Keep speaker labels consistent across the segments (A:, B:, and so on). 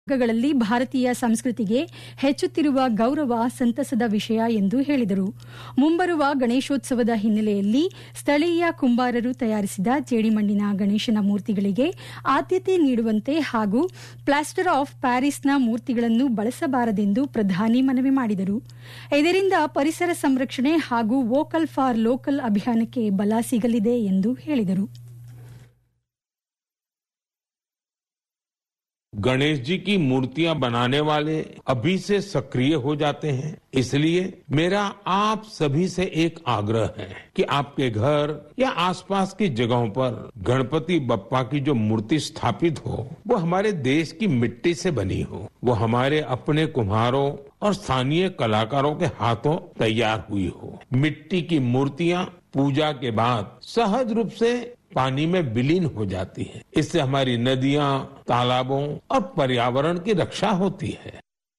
A: ಗಳಲ್ಲಿ ಭಾರತೀಯ ಸಂಸ್ಕೃತಿಗೆ ಹೆಚ್ಚುತ್ತಿರುವ ಗೌರವ ಸಂತಸದ ವಿಷಯ ಎಂದು ಹೇಳಿದರು ಮುಂಬರುವ ಗಣೇಶೋತ್ಸವದ ಹಿನ್ನೆಲೆಯಲ್ಲಿ ಸ್ಥಳೀಯ ಕುಂಬಾರರು ತಯಾರಿಸಿದ ಜೇಡಿಮಣ್ಣಿನ ಗಣೇಶನ ಮೂರ್ತಿಗಳಿಗೆ ಆದ್ಯತೆ ನೀಡುವಂತೆ ಹಾಗೂ ಪ್ಲಾಸ್ಟರ್ ಆಫ್ ಪ್ಯಾರಿಸ್ನ ಮೂರ್ತಿಗಳನ್ನು ಬಳಸಬಾರದೆಂದು ಪ್ರಧಾನಿ ಮನವಿ ಮಾಡಿದರು ಇದರಿಂದ ಪರಿಸರ ಸಂರಕ್ಷಣೆ ಹಾಗೂ ವೋಕಲ್ ಫಾರ್ ಲೋಕಲ್ ಅಭಿಯಾನಕ್ಕೆ ಬಲ ಸಿಗಲಿದೆ ಎಂದು ಹೇಳಿದರು
B: गणेश जी की मूर्तियां बनाने वाले अभी से सक्रिय हो जाते हैं इसलिए मेरा आप सभी से एक आग्रह है कि आपके घर या आसपास की जगहों पर गणपति बप्पा की जो मूर्ति स्थापित हो वो हमारे देश की मिट्टी से बनी हो वो हमारे अपने कुम्हारों और स्थानीय कलाकारों के हाथों तैयार हुई हो मिट्टी की मूर्तियां पूजा के बाद सहज रूप से पानी में विलीन हो जाती है इससे हमारी नदियां तालाबों और पर्यावरण की रक्षा होती है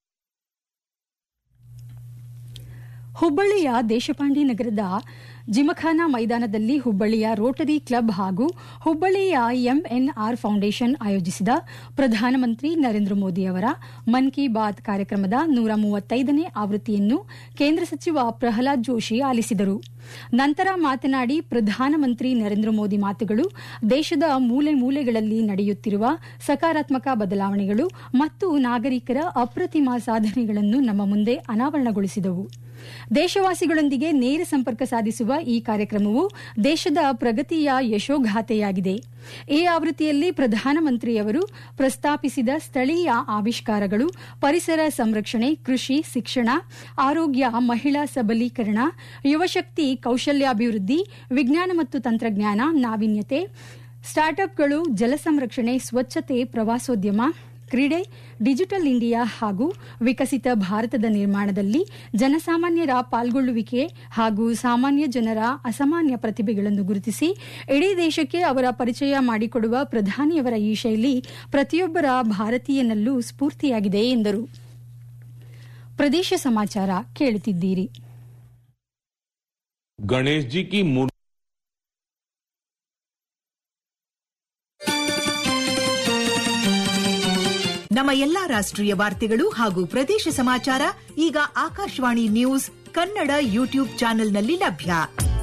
A: ಹುಬ್ಬಳ್ಳಿಯ ದೇಶಪಾಂಡಿ ನಗರದ ಜಿಮಖಾನಾ ಮೈದಾನದಲ್ಲಿ ಹುಬ್ಬಳ್ಳಿಯ ರೋಟರಿ ಕ್ಲಬ್ ಹಾಗೂ ಹುಬ್ಬಳ್ಳಿಯ ಎಂಎನ್ಆರ್ ಫೌಂಡೇಶನ್ ಆಯೋಜಿಸಿದ ಪ್ರಧಾನಮಂತ್ರಿ ನರೇಂದ್ರ ಮೋದಿ ಅವರ ಮನ್ ಕಿ ಬಾತ್ ಕಾರ್ಯಕ್ರಮದ ನೂರ ಮೂವತ್ತೈದನೇ ಆವೃತ್ತಿಯನ್ನು ಕೇಂದ್ರ ಸಚಿವ ಪ್ರಹ್ಲಾದ್ ಜೋಶಿ ಆಲಿಸಿದರು ನಂತರ ಮಾತನಾಡಿ ಪ್ರಧಾನಮಂತ್ರಿ ನರೇಂದ್ರ ಮೋದಿ ಮಾತುಗಳು ದೇಶದ ಮೂಲೆ ಮೂಲೆಗಳಲ್ಲಿ ನಡೆಯುತ್ತಿರುವ ಸಕಾರಾತ್ಮಕ ಬದಲಾವಣೆಗಳು ಮತ್ತು ನಾಗರಿಕರ ಅಪ್ರತಿಮ ಸಾಧನೆಗಳನ್ನು ನಮ್ಮ ಮುಂದೆ ಅನಾವರಣಗೊಳಿಸಿದವು ದೇಶವಾಸಿಗಳೊಂದಿಗೆ ನೇರ ಸಂಪರ್ಕ ಸಾಧಿಸುವ ಈ ಕಾರ್ಯಕ್ರಮವು ದೇಶದ ಪ್ರಗತಿಯ ಯಶೋಗಾಥೆಯಾಗಿದೆ ಈ ಆವೃತ್ತಿಯಲ್ಲಿ ಪ್ರಧಾನಮಂತ್ರಿಯವರು ಪ್ರಸ್ತಾಪಿಸಿದ ಸ್ಥಳೀಯ ಆವಿಷ್ಕಾರಗಳು ಪರಿಸರ ಸಂರಕ್ಷಣೆ ಕೃಷಿ ಶಿಕ್ಷಣ ಆರೋಗ್ಯ ಮಹಿಳಾ ಸಬಲೀಕರಣ ಯುವಶಕ್ತಿ ಕೌಶಲ್ಯಾಭಿವೃದ್ಧಿ ವಿಜ್ಞಾನ ಮತ್ತು ತಂತ್ರಜ್ಞಾನ ನಾವೀನ್ಯತೆ ಸ್ಟಾರ್ಟ್ಅಪ್ಗಳು ಜಲ ಸಂರಕ್ಷಣೆ ಸ್ವಚ್ಛತೆ ಪ್ರವಾಸೋದ್ಯಮ ಕ್ರೀಡೆ ಡಿಜಿಟಲ್ ಇಂಡಿಯಾ ಹಾಗೂ ವಿಕಸಿತ ಭಾರತದ ನಿರ್ಮಾಣದಲ್ಲಿ ಜನಸಾಮಾನ್ಯರ ಪಾಲ್ಗೊಳ್ಳುವಿಕೆ ಹಾಗೂ ಸಾಮಾನ್ಯ ಜನರ ಅಸಾಮಾನ್ಯ ಪ್ರತಿಭೆಗಳನ್ನು ಗುರುತಿಸಿ ಇಡೀ ದೇಶಕ್ಕೆ ಅವರ ಪರಿಚಯ ಮಾಡಿಕೊಡುವ ಪ್ರಧಾನಿಯವರ ಈ ಶೈಲಿ ಪ್ರತಿಯೊಬ್ಬರ ಭಾರತೀಯನಲ್ಲೂ ಸ್ಫೂರ್ತಿಯಾಗಿದೆ ಎಂದರು ಪ್ರದೇಶ ಸಮಾಚಾರ ಕೇಳುತ್ತಿದ್ದೀರಿ
B: गणेश जी की मूर्ति
C: ನಮ್ಮ ಎಲ್ಲಾ ರಾಷ್ಟ್ರೀಯ ವಾರ್ತೆಗಳು ಹಾಗೂ ಪ್ರದೇಶ ಸಮಾಚಾರ ಈಗ ಆಕಾಶವಾಣಿ ನ್ಯೂಸ್ ಕನ್ನಡ ಯೂಟ್ಯೂಬ್ ಚಾನೆಲ್ನಲ್ಲಿ ಲಭ್ಯ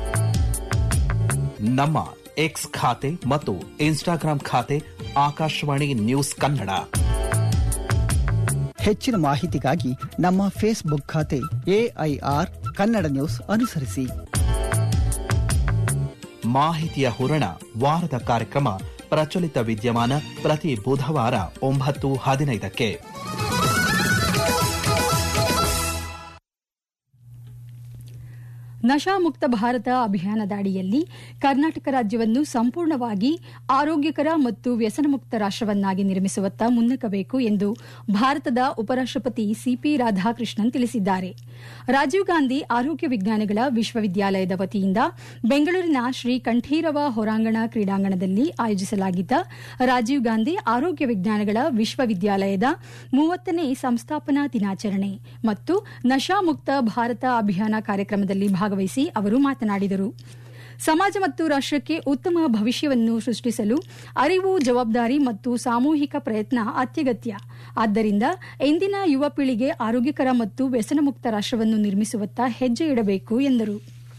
D: ನಮ್ಮ ಎಕ್ಸ್ ಖಾತೆ ಮತ್ತು ಇನ್ಸ್ಟಾಗ್ರಾಂ ಖಾತೆ ಆಕಾಶವಾಣಿ ನ್ಯೂಸ್ ಕನ್ನಡ
E: ಹೆಚ್ಚಿನ ಮಾಹಿತಿಗಾಗಿ ನಮ್ಮ ಫೇಸ್ಬುಕ್ ಖಾತೆ ಎಐಆರ್ ಕನ್ನಡ ನ್ಯೂಸ್ ಅನುಸರಿಸಿ
D: ಮಾಹಿತಿಯ ಹೂರಣ ವಾರದ ಕಾರ್ಯಕ್ರಮ ಪ್ರಚಲಿತ ವಿದ್ಯಮಾನ ಪ್ರತಿ ಬುಧವಾರ ಒಂಬತ್ತು ಹದಿನೈದಕ್ಕೆ
A: ನಶಾಮುಕ್ತ ಭಾರತ ಅಭಿಯಾನದ ಅಡಿಯಲ್ಲಿ ಕರ್ನಾಟಕ ರಾಜ್ಯವನ್ನು ಸಂಪೂರ್ಣವಾಗಿ ಆರೋಗ್ಯಕರ ಮತ್ತು ವ್ಯಸನಮುಕ್ತ ರಾಷ್ಟವನ್ನಾಗಿ ನಿರ್ಮಿಸುವತ್ತ ಮುನ್ನಕ್ಕಬೇಕು ಎಂದು ಭಾರತದ ಉಪರಾಷ್ಟಪತಿ ಸಿಪಿ ರಾಧಾಕೃಷ್ಣನ್ ತಿಳಿಸಿದ್ದಾರೆ ರಾಜೀವ್ ಗಾಂಧಿ ಆರೋಗ್ಯ ವಿಜ್ಞಾನಗಳ ವಿಶ್ವವಿದ್ಯಾಲಯದ ವತಿಯಿಂದ ಬೆಂಗಳೂರಿನ ಶ್ರೀ ಕಂಠೀರವ ಹೊರಾಂಗಣ ಕ್ರೀಡಾಂಗಣದಲ್ಲಿ ಆಯೋಜಿಸಲಾಗಿದ್ದ ರಾಜೀವ್ ಗಾಂಧಿ ಆರೋಗ್ಯ ವಿಜ್ಞಾನಗಳ ವಿಶ್ವವಿದ್ಯಾಲಯದ ಮೂವತ್ತನೇ ಸಂಸ್ಥಾಪನಾ ದಿನಾಚರಣೆ ಮತ್ತು ನಶಾಮುಕ್ತ ಭಾರತ ಅಭಿಯಾನ ಕಾರ್ಯಕ್ರಮದಲ್ಲಿ ಭಾಗವಹಿಸಿ ಅವರು ಮಾತನಾಡಿದರು ಸಮಾಜ ಮತ್ತು ರಾಷ್ಟಕ್ಕೆ ಉತ್ತಮ ಭವಿಷ್ಯವನ್ನು ಸೃಷ್ಟಿಸಲು ಅರಿವು ಜವಾಬ್ದಾರಿ ಮತ್ತು ಸಾಮೂಹಿಕ ಪ್ರಯತ್ನ ಅತ್ಯಗತ್ಯ ಆದ್ದರಿಂದ ಇಂದಿನ ಯುವ ಪೀಳಿಗೆ ಆರೋಗ್ಯಕರ ಮತ್ತು ವ್ಯಸನಮುಕ್ತ ರಾಷ್ಟವನ್ನು ನಿರ್ಮಿಸುವತ್ತ ಹೆಜ್ಜೆ ಇಡಬೇಕು ಎಂದರು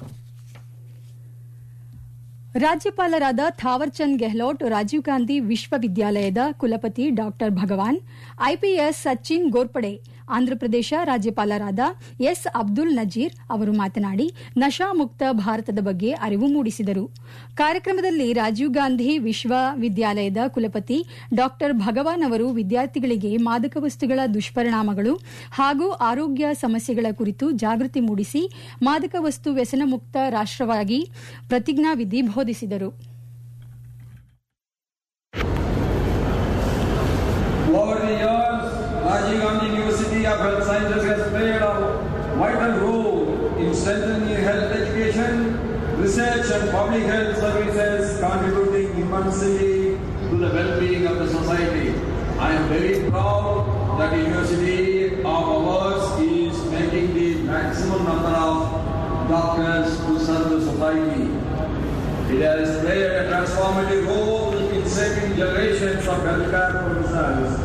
A: ರಾಜ್ಯಪಾಲರಾದ ಥಾವರ್ಚಂದ್ ಗೆಹ್ಲೋಟ್ ರಾಜೀವ್ ಗಾಂಧಿ ವಿಶ್ವವಿದ್ಯಾಲಯದ ಕುಲಪತಿ ಡಾ ಭಗವಾನ್ ಐಪಿಎಸ್ ಸಚಿನ್ ಗೋರ್ಪಡೆ ಆಂಧ್ರಪ್ರದೇಶ ರಾಜ್ಯಪಾಲರಾದ ಎಸ್ ಅಬ್ದುಲ್ ನಜೀರ್ ಅವರು ಮಾತನಾಡಿ ನಶಾಮುಕ್ತ ಭಾರತದ ಬಗ್ಗೆ ಅರಿವು ಮೂಡಿಸಿದರು ಕಾರ್ಯಕ್ರಮದಲ್ಲಿ ರಾಜೀವ್ ಗಾಂಧಿ ವಿಶ್ವವಿದ್ಯಾಲಯದ ಕುಲಪತಿ ಡಾ ಭಗವಾನ್ ಅವರು ವಿದ್ಯಾರ್ಥಿಗಳಿಗೆ ಮಾದಕ ವಸ್ತುಗಳ ದುಷ್ಪರಿಣಾಮಗಳು ಹಾಗೂ ಆರೋಗ್ಯ ಸಮಸ್ಯೆಗಳ ಕುರಿತು ಜಾಗೃತಿ ಮೂಡಿಸಿ ಮಾದಕ ವಸ್ತು ವ್ಯಸನ ಮುಕ್ತ ರಾಷ್ಟವಾಗಿ ಪ್ರತಿಜ್ಞಾವಿಧಿ ಬೋಧಿಸಿದರು
F: Over the years, Rajiv Gandhi University of Health Sciences has played a vital role in strengthening health education, research and public health services, contributing immensely to the well-being of the society. I am very proud that the university of ours is making the maximum number of doctors to serve the society. It has played a transformative role in shaping generations of healthcare professionals